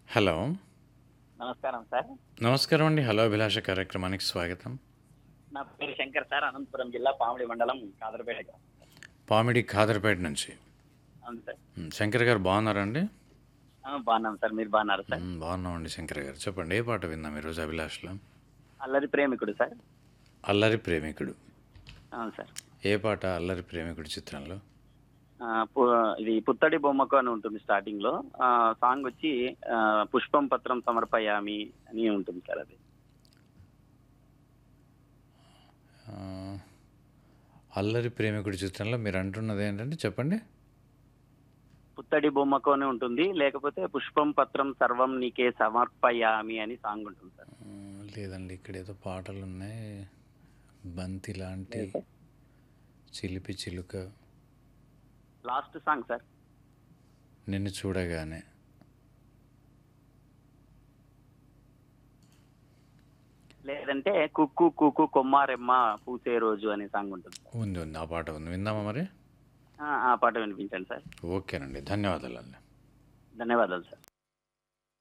Hello నమస్కారం sir నమస్కారం అండి హలో అభిలాష కార్యక్రమానికి స్వాగతం నా పేరు శంకర్ సార్ అనంతపురం జిల్లా పామిడి మండలం కాదరపేట గ్రామం. పామిడి ఖాదర్పేట నుంచి అవును సార్ మ్, శంకర్ గారు బాగున్నారండి ఆ, బాగున్నాం సార్ మీరు బాగున్నారు సార్ మ్, బాగున్నామండి శంకర్ గారు చెప్పండి ఏ పాట విందాం ఈరోజు అభిలాష్లో అల్లరి ప్రేమికుడు సార్ అల్లరి ప్రేమికుడు అవును సార్ ఏ పాట అల్లరి ప్రేమికుడు చిత్రంలో ఆ, పు- ఇది పుత్తడి బొమ్మకు అని ఉంటుంది స్టార్టింగ్ లో ఆ, సాంగ్ వచ్చి ఆ, పుష్పం పత్రం సమర్పయామి అని ఉంటుంది సార్ అది ఆ, అల్లరి ప్రేమికుడు చిత్రంలో మీరు అంటున్నది ఏంటంటే చెప్పండి పుత్తడి బొమ్మకు అని ఉంటుంది లేకపోతే పుష్పం పత్రం సర్వం నీకే సమర్పయామి అని సాంగ్ ఉంటుంది సార్ ఆ, లేదండి ఇక్కడ ఏదో పాటలు ఉన్నాయి బంతి లాంటి చిలిపి చిలుక లాస్ట్ సాంగ్ సార్ నిన్ను చూడగానే లేదంటే కుక్కు కుక్కు కొమ్మారెమ్మ పూసే రోజు అనే సాంగ్ ఉంటుంది ఉంది ఉంది ఆ పాట ఉంది విందామా మరి ఆ, ఆ పాట వినిపించండి సార్ ఓకేనండి ధన్యవాదాలండి ధన్యవాదాలు సార్